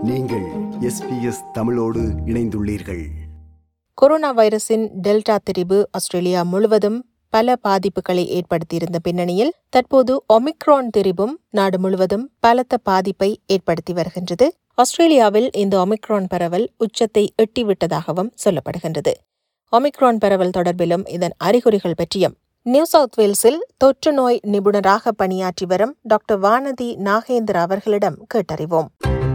நீங்கள் எஸ்பிஎஸ் தமிழோடு இணைந்துள்ளீர்கள் கொரோனா வைரஸின் டெல்டா திரிபு ஆஸ்திரேலியா முழுவதும் பல பாதிப்புகளை ஏற்படுத்தியிருந்த பின்னணியில் தற்போது ஒமிக்ரான் திரிபும் நாடு முழுவதும் பலத்த பாதிப்பை ஏற்படுத்தி வருகின்றது ஆஸ்திரேலியாவில் இந்த ஒமிக்ரான் பரவல் உச்சத்தை எட்டிவிட்டதாகவும் சொல்லப்படுகின்றது ஒமிக்ரான் பரவல் தொடர்பிலும் இதன் அறிகுறிகள் பற்றியும் நியூ சவுத் வேல்ஸில் தொற்று நோய் நிபுணராக பணியாற்றி வரும் டாக்டர் வானதி நாகேந்திர அவர்களிடம் கேட்டறிவோம்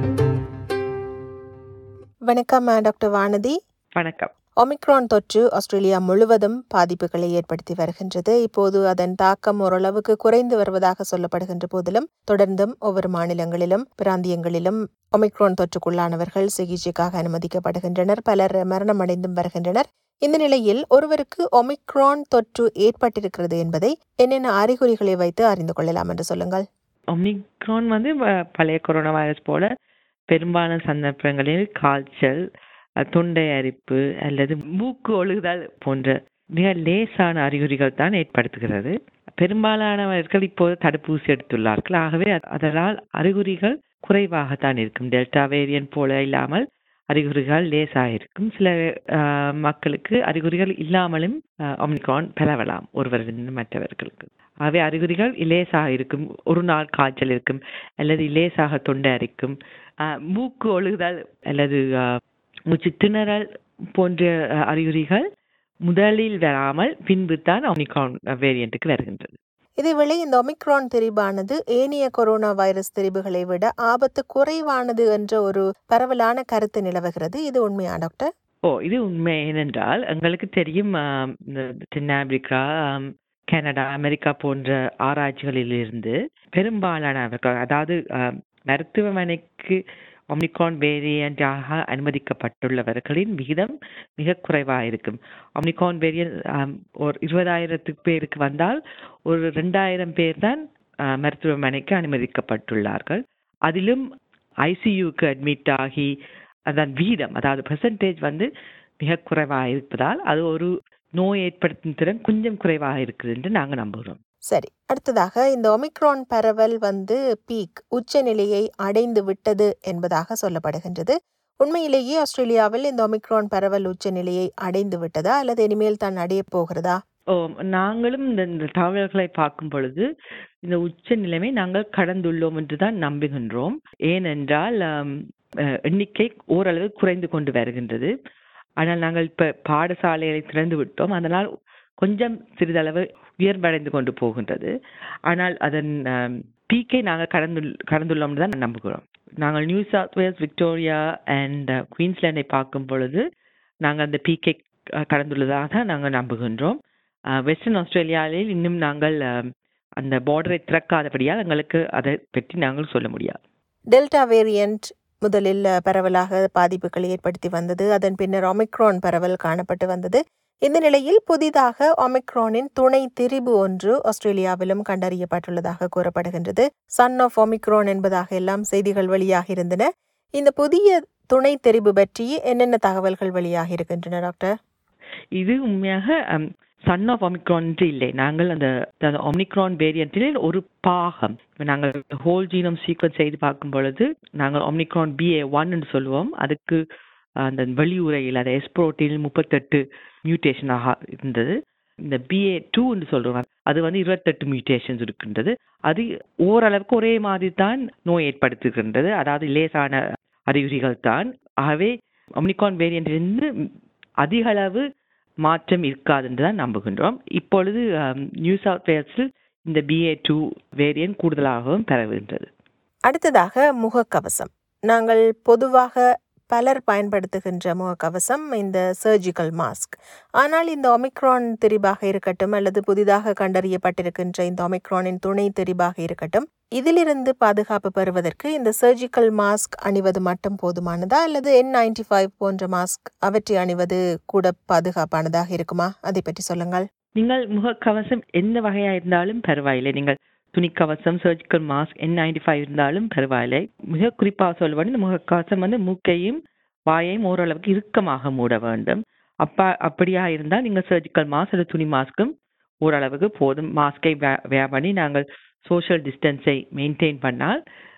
வணக்கம் டாக்டர் வானதி வணக்கம் ஒமிக்ரான் தொற்று ஆஸ்திரேலியா முழுவதும் பாதிப்புகளை ஏற்படுத்தி வருகின்றது இப்போது அதன் தாக்கம் ஓரளவுக்கு குறைந்து வருவதாக சொல்லப்படுகின்ற போதிலும் தொடர்ந்தும் ஒவ்வொரு மாநிலங்களிலும் பிராந்தியங்களிலும் ஒமிக்ரான் தொற்றுக்குள்ளானவர்கள் சிகிச்சைக்காக அனுமதிக்கப்படுகின்றனர் பலர் மரணமடைந்தும் வருகின்றனர் இந்த நிலையில் ஒருவருக்கு ஒமிக்ரான் தொற்று ஏற்பட்டிருக்கிறது என்பதை என்னென்ன அறிகுறிகளை வைத்து அறிந்து கொள்ளலாம் என்று சொல்லுங்கள் ஒமிக்ரான் வந்து வ- பழைய கொரோனா வைரஸ் போல பெரும்பாலான சந்தர்ப்பங்களில் காய்ச்சல் அஹ், தொண்டை அரிப்பு அல்லது மூக்கு ஒழுகுதல் போன்ற மிக லேசான அறிகுறிகள் தான் ஏற்படுத்துகிறது பெரும்பாலானவர்கள் இப்போது தடுப்பூசி எடுத்துள்ளார்கள் ஆகவே அ- அதனால் அறிகுறிகள் குறைவாகத்தான் இருக்கும் டெல்டா வேரியன்ட் போல இல்லாமல் அறிகுறிகள் லேசாக இருக்கும் சில அஹ், மக்களுக்கு அறிகுறிகள் இல்லாமலும் அஹ், ஒமிக்ரான் பரவலாம் ஒருவரிலிருந்து மற்றவர்களுக்கு ஆகவே அறிகுறிகள் லேசாக இருக்கும் ஒரு நாள் காய்ச்சல் இருக்கும் அல்லது லேசாக தொண்டை அரிக்கும் அஹ், மூக்கு ஒழுகுதல் அல்லது அஹ், மூச்சு திணறல் போன்ற அஹ், அறிகுறிகள் முதலில் வராமல் பின்பு தான் ஒமிக்ரான் வேரியண்ட்டுக்கு வருகின்றது இதேவேளை இந்த ஒமிக்ரான் திரிபானது ஏனைய கொரோனா வைரஸ் திரிபுகளை விட ஆபத்து குறைவானது என்ற ஒரு பரவலான கருத்து நிலவுகிறது இது உண்மையா டாக்டர் ஓ இது உண்மை ஏனென்றால் எங்களுக்கு தெரியும் ஆம், இந்த தென்னாப்பிரிக்கா ஆம், கனடா அமெரிக்கா போன்ற ஆராய்ச்சிகளிலிருந்து பெரும்பாலானவர்கள் அதாவது ஆம், மருத்துவமனைக்கு ஒமிக்ரான் வேரியண்டாக அனுமதிக்கப்பட்டுள்ளவர்களின் விகிதம் மிக குறைவாக இருக்கும் ஒமிக்ரான் வேரியன்ட் ஒரு இருபதாயிரத்துக்கு பேருக்கு வந்தால் ஒரு ரெண்டாயிரம் பேர் தான் ஆ, மருத்துவமனைக்கு அனுமதிக்கப்பட்டுள்ளார்கள் அதிலும் ஐசியூக்கு அட்மிட் ஆகி அதன் வீதம் அதாவது பெர்சன்டேஜ் வந்து மிக குறைவாக இருப்பதால் அது ஒரு நோய் ஏற்படுத்தும் திறன் கொஞ்சம் குறைவாக இருக்குது என்று நாங்கள் நம்புகிறோம் சரி அடுத்ததாக இந்த ஒமிக்ரான் பரவல் வந்து பீக் உச்சநிலையை அடைந்து விட்டது என்பதாக சொல்லப்படுகின்றது உண்மையிலேயே ஆஸ்திரேலியாவில் இந்த ஒமிக்ரான் பரவல் உச்சநிலையை அடைந்து விட்டதா அல்லது இனிமேல் தான் அடையப் போகிறதா ஓ நாங்களும் இந்த இந்த தகவல்களை பார்க்கும் பொழுது இந்த உச்ச நிலைமை நாங்கள் கடந்துள்ளோம் என்று தான் நம்புகின்றோம் ஏனென்றால் ஆம், அஹ், எண்ணிக்கை ஓரளவு குறைந்து கொண்டு வருகின்றது ஆனால் நாங்கள் இப்ப பாடசாலைகளை திறந்து விட்டோம் அதனால் கொஞ்சம் சிறிதளவு உயர்வடைந்து கொண்டு போகின்றது ஆனால் அதன் பீக்கை நாங்கள் கடந்து கடந்துள்ளோம் தான் நம்புகிறோம் நாங்கள் New South Wales Victoria and குயின்ஸ்லாண்டை பார்க்கும் பொழுது நாங்கள் அந்த பீக்கை கடந்துள்ளதாக நாங்கள் நம்புகின்றோம் வெஸ்டர்ன் ஆஸ்திரேலியாவில் இன்னும் நாங்கள் அஹ், அந்த பார்டரை திறக்காதபடியால் எங்களுக்கு அதை பற்றி நாங்கள் சொல்ல முடியாது டெல்டா வேரியன்ட் முதலில் பரவலாக பாதிப்புகளை ஏற்படுத்தி வந்தது அதன் பின்னர் ஒமிக்ரான் பரவல் காணப்பட்டு வந்தது இந்த நிலையில் புதிதாக ஒமிக்ரானின் துணை திரிபு ஒன்று ஆஸ்திரேலியாவிலும் கண்டறியப்பட்டுள்ளதாக கூறப்படுகின்றது சன் ஆஃப் ஒமிக்ரான் என்பதாக எல்லாம் செய்திகள் வெளியாகி இருந்தன இந்த புதிய துணை தெரிவு பற்றி என்னென்ன தகவல்கள் வெளியாகி இருக்கின்றன டாக்டர் இது உண்மையாக சன் ஆஃப் ஒமிக்ரான் இல்லை நாங்கள் அந்த அந்த ஒமிக்ரான் வேரியண்டில் ஒரு பாகம் இப்ப நாங்கள் ஹோல் ஜீனம் சீக்வன்ஸ் செய்து பார்க்கும் பொழுது நாங்கள் ஒமிக்ரான் பிஏ ஒன்னு சொல்லுவோம் அதுக்கு அந்த வெளியுறையில் அந்த எஸ்ப்ரோட்டில் முப்பத்தெட்டு மியூட்டேஷனாக இருந்தது இந்த பிஏ டூன்னு சொல்றோம் அது வந்து இருபத்தெட்டு மியூட்டேஷன்ஸ் இருக்கின்றது அது ஓரளவுக்கு ஒரே மாதிரி தான் நோய் ஏற்படுத்துகின்றது அதாவது லேசான அறிகுறிகள் தான் ஆகவே ஒமிக்ரான் வேரியண்டிலிருந்து அதிக அளவு மாற்றம் இருக்காது என்று தான் நம்புகின்றோம் இப்பொழுது அம், நியூ சவுத் வேல்ஸில் இந்த பிஏ டூ வேரியன்ட் கூடுதலாகவும் பரவுகின்றது அடுத்ததாக முகக்கவசம் நாங்கள் பொதுவாக பலர் பயன்படுத்துகின்ற முகக்கவசம் இந்த சர்ஜிக்கல் மாஸ்க் ஆனால் இந்த ஒமிக்ரான் திரிபாக இருக்கட்டும் அல்லது புதிதாக கண்டறியப்பட்டிருக்கின்ற இந்த ஒமிக்ரானின் துணை திரிபாக இருக்கட்டும் இதிலிருந்து பாதுகாப்பு பெறுவதற்கு இந்த சர்ஜிக்கல் மாஸ்க் அணிவது மட்டும் போதுமானதா அல்லது என் நைன்டி ஃபைவ் போன்ற மாஸ்க் அவற்றை அணிவது கூட பாதுகாப்பானதாக இருக்குமா அதை பற்றி சொல்லுங்கள் நீங்கள் முகக்கவசம் எந்த வகையா இருந்தாலும் பரவாயில்லை நீங்கள் துணிக்கவசம் surgical mask N ninety five இருந்தாலும் பரவாயில்லை மிக குறிப்பாக சொல்லுவது இந்த முகக்கவசம் வந்து மூக்கையும் வாயையும் ஓரளவுக்கு இறுக்கமாக மூட வேண்டும் அப்ப அப்படியா இருந்தால் நீங்கள் சர்ஜிக்கல் மாஸ்க் அல்லது துணி மாஸ்க்கும் ஓரளவுக்கு போதும் மாஸ்கை வேர் பண்ணி நாங்கள் சோஷியல் டிஸ்டன்ஸை மெயின்டைன் பண்ணால்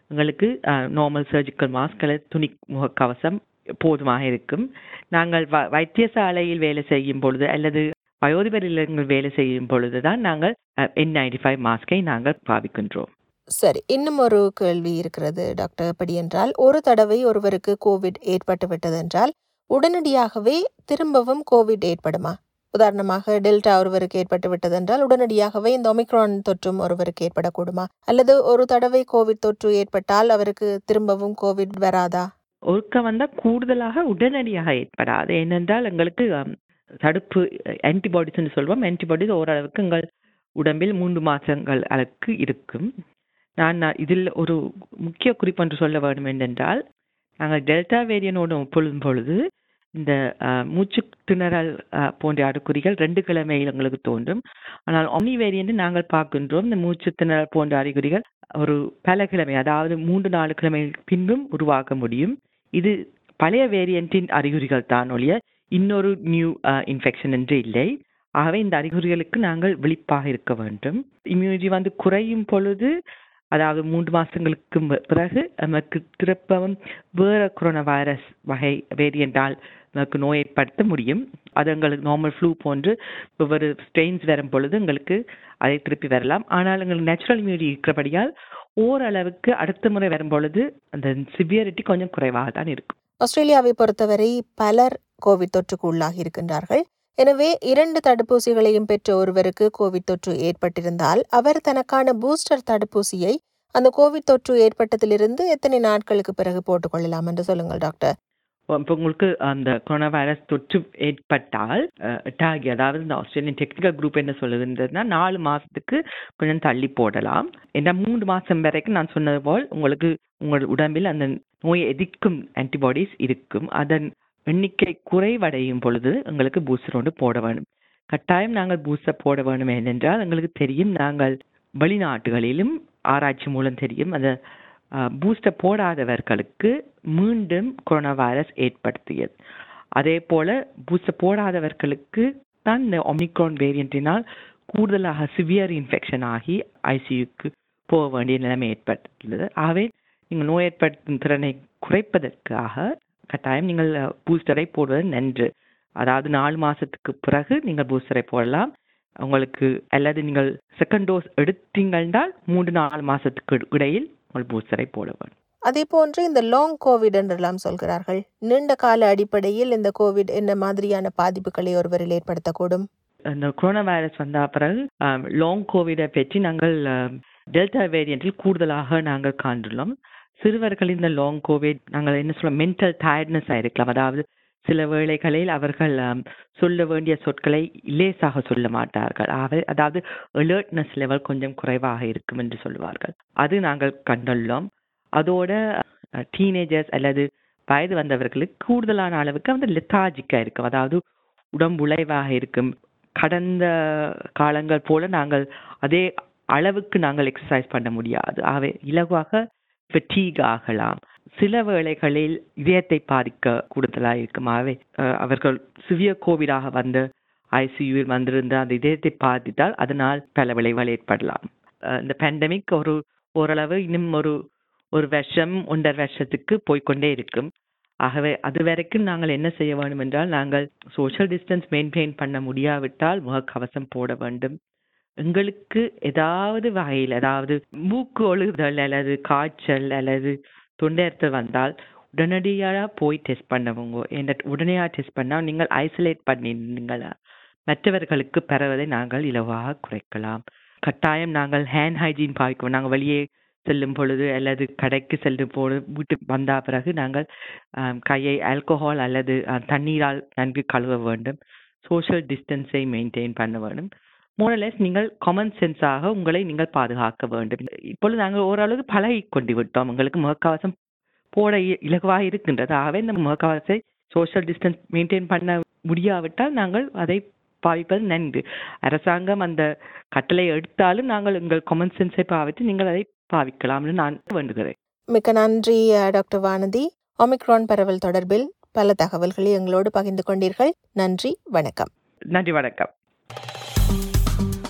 எங்களுக்கு நார்மல் சர்ஜிக்கல் மாஸ்க் அல்லது துணி முகக்கவசம் போதுமாக இருக்கும் நாங்கள் வ வைத்தியசாலையில் வேலை செய்யும் பொழுது அல்லது வயோதிபர் இல்லங்கள் வேலை செய்யும் பொழுது தான் நாங்கள் என் நைன்டி ஃபைவ் மாஸ்கை நாங்கள் பாவிக்கின்றோம் சரி இன்னும் ஒரு கேள்வி இருக்கிறது டாக்டர் எப்படி என்றால் ஒரு தடவை ஒருவருக்கு கோவிட் ஏற்பட்டு விட்டதென்றால் உடனடியாகவே திரும்பவும் கோவிட் ஏற்படுமா உதாரணமாக டெல்டா ஒருவருக்கு ஏற்பட்டு விட்டதென்றால் உடனடியாகவே இந்த ஒமிக்ரான் தொற்றும் ஒருவருக்கு ஏற்படக்கூடுமா அல்லது ஒரு தடவை கோவிட் தொற்று ஏற்பட்டால் அவருக்கு திரும்பவும் கோவிட் வராதா ஒருக்க வந்தால் கூடுதலாக உடனடியாக ஏற்படாது ஏனென்றால் எங்களுக்கு தடுப்பு ஆன்டிபாடிஸ்ன்னு சொல்வோம் ஆன்டிபாடிஸ் ஓரளவுக்கு எங்கள் உடம்பில் மூன்று மாதங்கள் அளவுக்கு இருக்கும் நான் இதில் ஒரு முக்கிய குறிப்பொன்று சொல்ல வேண்டும் என்றால் நாங்கள் டெல்டா வேரியனோடு ஒப்பிடும் பொழுது இந்த மூச்சு திணறல் போன்ற அறிகுறிகள் ரெண்டு கிழமையில் எங்களுக்கு தோன்றும் ஆனால் ஒமி வேரியன்ட் நாங்கள் பார்க்கின்றோம் இந்த மூச்சு திணறல் போன்ற அறிகுறிகள் ஒரு பல கிழமை அதாவது மூன்று நாலு கிழமை பின்பும் உருவாக்க முடியும் இது பழைய வேரியண்டின் அறிகுறிகள் தான் ஒழிய இன்னொரு நியூ இன்ஃபெக்ஷன் என்று இல்லை ஆகவே இந்த அறிகுறிகளுக்கு நாங்கள் விழிப்பாக இருக்க வேண்டும் இம்யூனிட்டி வந்து குறையும் பொழுது அதாவது மூன்று மாதங்களுக்கு பிறகு நமக்கு திருப்பவும் வேற கொரோனா வைரஸ் வகை வேரியண்டால் நமக்கு நோய் ஏற்படுத்த முடியும் அது எங்களுக்கு நார்மல் ஃப்ளூ போன்று ஒவ்வொரு ஸ்ட்ரெயின்ஸ் வரும் பொழுது எங்களுக்கு அதை திருப்பி வரலாம் ஆனால் எங்களுக்கு நேச்சுரல் இம்யூனிட்டி இருக்கிறபடியால் ஓரளவுக்கு அடுத்த முறை வரும் பொழுது அந்த சிவியரிட்டி கொஞ்சம் குறைவாக தான் இருக்கும் ஆஸ்திரேலியாவை பொறுத்தவரை பலர் கோவிட் தொற்றுக்கு உள்ளாகி இருக்கின்றார்கள் எனவே இரண்டு தடுப்பூசிகளையும் பெற்ற ஒருவருக்கு கோவிட் தொற்று ஏற்பட்டிருந்தால் அவர் தனக்கான பூஸ்டர் தடுப்பூசியை அந்த கோவிட் தொற்று ஏற்பட்டதிலிருந்து எத்தனை நாட்களுக்கு பிறகு போட்டுக்கொள்ளலாம் என்று சொல்லுங்கள் டாக்டர் இப்போ உங்களுக்கு அந்த கொரோனா வைரஸ் தொற்று ஏற்பட்டால் டாகி அதாவது இந்த ஆஸ்திரேலியன் டெக்னிக்கல் குரூப் என்ன சொல்லுதுன்றதுனா நாலு மாசத்துக்கு கொஞ்சம் தள்ளி போடலாம் ஏன்னா மூன்று மாசம் வரைக்கும் நான் சொன்னது போல் உங்களுக்கு உங்கள் உடம்பில் அந்த நோயை எதிர்க்கும் ஆன்டிபாடிஸ் இருக்கும் அதன் எண்ணிக்கை குறைவடையும் பொழுது எங்களுக்கு பூஸ்டர் ஒன்று போட வேண்டும் கட்டாயம் நாங்கள் பூஸ்டர் போட வேண்டும் ஏனென்றால் எங்களுக்கு தெரியும் நாங்கள் வெளிநாட்டுகளிலும் ஆராய்ச்சி மூலம் தெரியும் அந்த பூஸ்டர் போடாதவர்களுக்கு மீண்டும் கொரோனா வைரஸ் ஏற்படுத்தியது அதே போல பூஸ்டர் போடாதவர்களுக்கு தான் இந்த ஒமிக்ரான் வேரியண்டினால் கூடுதலாக சிவியர் இன்ஃபெக்ஷன் ஆகி ஐசியூக்கு போக வேண்டிய நிலைமை ஏற்பட்டுள்ளது ஆகவே நீங்கள் நோய் ஏற்படுத்தும் திறனை குறைப்பதற்காக கட்டாயம் நீங்கள் பூஸ்டரை போடுவது நன்று அதாவது நாலு மாசத்துக்கு பிறகு நீங்கள் பூஸ்டரை போடலாம் உங்களுக்கு அல்லது நீங்கள் செகண்ட் டோஸ் எடுத்தீங்கன்றால் மூன்று நாலு மாசத்துக்கு இடையில் உங்கள் பூஸ்டரை போட வேண்டும் அதே போன்று இந்த லாங் கோவிட் என்றெல்லாம் சொல்கிறார்கள் நீண்ட கால அடிப்படையில் இந்த கோவிட் என்ன மாதிரியான பாதிப்புகளை ஒருவரில் ஏற்படுத்தக்கூடும் இந்த கொரோனா வைரஸ் வந்த பிறகு லாங் கோவிடை பற்றி நாங்கள் டெல்டா வேரியண்டில் கூடுதலாக நாங்கள் காண்டுள்ளோம் சிறுவர்கள் இந்த லாங் கோவிட் நாங்கள் என்ன சொல்ல மென்டல் டயர்ட்னஸ் ஆயிருக்கலாம் அதாவது சில வேளைகளில் அவர்கள் சொல்ல வேண்டிய சொற்களை லேசாக சொல்ல மாட்டார்கள் அதாவது அலர்ட்னஸ் லெவல் கொஞ்சம் குறைவாக இருக்கும் என்று சொல்லுவார்கள் அது நாங்கள் கண்டுள்ளோம் அதோட டீனேஜர்ஸ் அல்லது வயது வந்தவர்களுக்கு கூடுதலான அளவுக்கு வந்து லெத்தாஜிக்காக இருக்கும் அதாவது உடம்புழைவாக இருக்கும் கடந்த காலங்கள் போல நாங்கள் அதே அளவுக்கு நாங்கள் எக்ஸசைஸ் பண்ண முடியாது ஆகவே இலகுவாக ஃபெட்டீக் ஆகலாம் சில வேளைகளில் இதயத்தை பாதிக்க கூடுதலாக இருக்குமாவே அவர்கள் சிவிய கோவிடாக வந்து ஐசியூவில் வந்திருந்த அந்த இதயத்தை பாதித்தால் அதனால் பல விளைவுகள் ஏற்படலாம் இந்த பேண்டமிக் ஒரு ஓரளவு இன்னும் ஒரு ஒரு வருஷம் ஒன்றரை வருஷத்துக்கு போய்கொண்டே இருக்கும் ஆகவே அது வரைக்கும் நாங்கள் என்ன செய்ய வேண்டும் என்றால் நாங்கள் சோஷியல் டிஸ்டன்ஸ் மெயின்டைன் பண்ண முடியாவிட்டால் முகக்கவசம் போட வேண்டும் எங்களுக்கு ஏதாவது வகையில் அதாவது மூக்கு ஒழுகுதல் அல்லது காய்ச்சல் அல்லது தொண்டையர்த்தல் வந்தால் உடனடியாக போய் டெஸ்ட் பண்ணவங்க என்ன உடனடியாக டெஸ்ட் பண்ணால் நீங்கள் ஐசோலேட் பண்ணிருந்தீங்களா மற்றவர்களுக்கு பரவதை நாங்கள் இலவாக குறைக்கலாம் கட்டாயம் நாங்கள் ஹேண்ட் ஹைஜீன் பாவிக்கணும் நாங்கள் வெளியே செல்லும் பொழுது அல்லது கடைக்கு செல்லும் பொழுது வீட்டுக்கு வந்த பிறகு நாங்கள் கையை ஆல்கோஹால் அல்லது தண்ணீரால் நன்கு கழுவ வேண்டும் சோஷியல் டிஸ்டன்ஸை மெயின்டைன் பண்ண வேண்டும் மோரலெஸ் நீங்கள் காமன் சென்ஸாக உங்களை நீங்கள் பாதுகாக்க வேண்டும் இப்பொழுது நாங்கள் ஓரளவுக்கு பழகி கொண்டு விட்டோம் உங்களுக்கு முகக்கவசம் போட இலகுவாக இருக்கின்றது ஆகவே இந்த முகக்கவசத்தை சோஷியல் டிஸ்டன்ஸ் மெயின்டைன் பண்ண முடியாவிட்டால் நாங்கள் அதை பாவிப்பது நன்று அரசாங்கம் அந்த கட்டளை எடுத்தாலும் நாங்கள் எங்கள் காமன் சென்ஸை பாவித்து நீங்கள் அதை பாவிக்கலாம்னு நான் வேண்டுகிறேன் மிக்க நன்றி டாக்டர் வானதி ஒமிக்ரான் பரவல் தொடர்பில் பல தகவல்களை எங்களோடு பகிர்ந்து கொண்டீர்கள் நன்றி வணக்கம் நன்றி வணக்கம்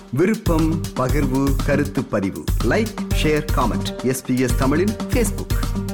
விருப்பம் பகிர்வு கருத்து பதிவு லைக் ஷேர் காமெண்ட் எஸ்பிஎஸ் தமிழின் ஃபேஸ்புக்